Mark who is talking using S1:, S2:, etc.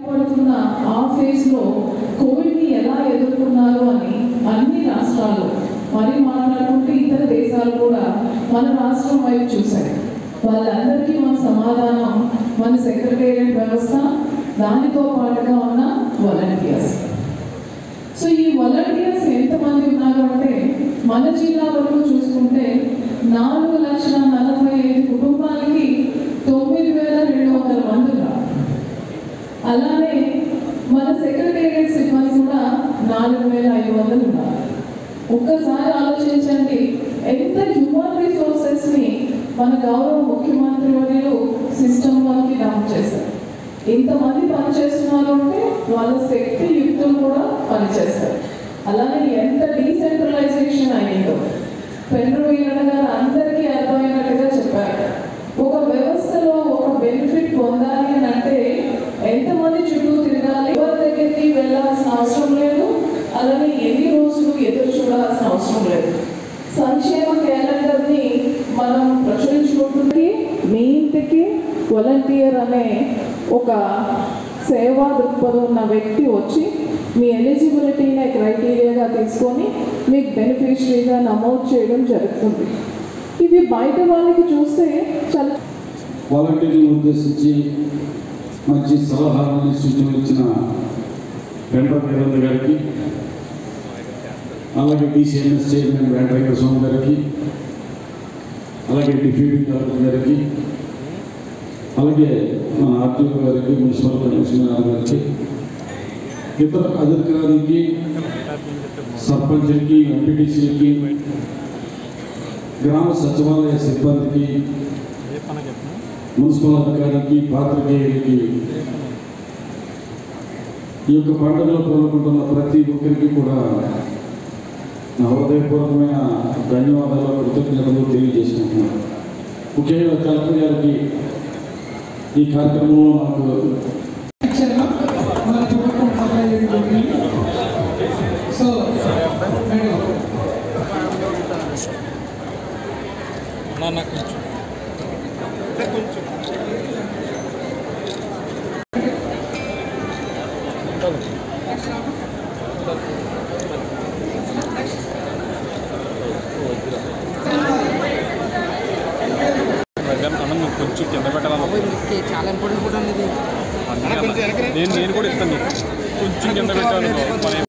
S1: పడుతున్న ఆ ఫేజ్లో కోవిడ్ని ఎలా ఎదుర్కొన్నారు అని అన్ని రాష్ట్రాలు మరి మాట్లాడుకుంటే ఇతర దేశాలు కూడా మన రాష్ట్రం వైపు చూశాయి వాళ్ళందరికీ మన సమాధానం మన సెక్రటేరియట్ వ్యవస్థ దానితో పాటుగా ఉన్న వాలంటీర్స్ సో ఈ వాలంటీర్స్ ఎంతమంది ఉన్నారు అంటే మన జిల్లా వరకు చూసుకుంటే నాలుగు లక్షల నలభై ఐదు కుటుంబాలకి తొమ్మిది వేల రెండు వందల మంది ఉన్నారు అలానే మన సెక్రటేరియట్ సిబ్బంది కూడా నాలుగు వేల ఐదు వందలు ఉన్నారు ఒక్కసారి ఆలోచించండి ఎంత హ్యూమన్ రిసోర్సెస్ని మన గౌరవ ముఖ్యమంత్రి వర్యులు సిస్టమ్ వాళ్ళకి డంప్ చేశారు ఇంతమంది పనిచేస్తున్నారు అంటే వాళ్ళ శక్తి యుక్తులు కూడా పనిచేస్తారు అలానే ఎంత డీసెంట్రలైజేషన్ అయ్యిందో పెండ్రు వీరణ గారు అందరికీ అర్థమైనట్టుగా చెప్పారు ఒక వ్యవస్థలో ఒక బెనిఫిట్ పొందాలి అని అంటే ఎంతమంది చుట్టూ తిరగాలి ఎవరి దగ్గరికి వెళ్ళాల్సిన అవసరం లేదు అలానే ఎన్ని రోజులు ఎదురు చూడాల్సిన అవసరం లేదు సంక్షేమ క్యాలెండర్ని మనం ప్రచురించుకుంటుంది మీ ఇంటికి వాలంటీర్ అనే ఒక సేవా దృక్పథం ఉన్న వ్యక్తి వచ్చి మీ ఎలిజిబిలిటీని క్రైటీరియాగా తీసుకొని మీకు బెనిఫిషరీగా నమోదు చేయడం జరుగుతుంది ఇవి బయట వాళ్ళకి చూస్తే చాలా
S2: వాలంటీర్లను ఉద్దేశించి మంచి సలహాలని సూచనలు ఇచ్చిన వెంట వీరేంద్ర గారికి అలాగే డిసిఎంఎస్ చైర్మన్ వెంకటేశ్వర స్వామి గారికి అలాగే డిప్యూటీ కలెక్టర్ గారికి అలాగే మన ఆర్టీఓ గారికి మున్సిపల్ కమిషనర్ గారికి ఇతర అధికారికి సర్పంచ్లకి ఎంపీటీసీలకి గ్రామ సచివాలయ సిబ్బందికి మున్సిపల్ అధికారికి పాత్రికేయులకి ఈ యొక్క పండుగలో పాల్గొంటున్న ప్రతి ఒక్కరికి కూడా నా హృదయపూర్వకమైన ధన్యవాదాలు కృతజ్ఞతలు తెలియజేసుకుంటున్నాను ముఖ్యంగా కలెక్టర్ గారికి ఈ కార్యక్రమంలో నాకు
S3: మన ప్రభుత్వం సప్లై చేయడం సో మేడం
S4: అన్నం కొంచెం కింద పెట్టాలి
S5: చాలా ఇంపార్టెంట్ ఫోటో అండి ఇది
S4: నేను నేను కూడా ఇస్తాను నీకు కొంచెం కింద పెట్టాను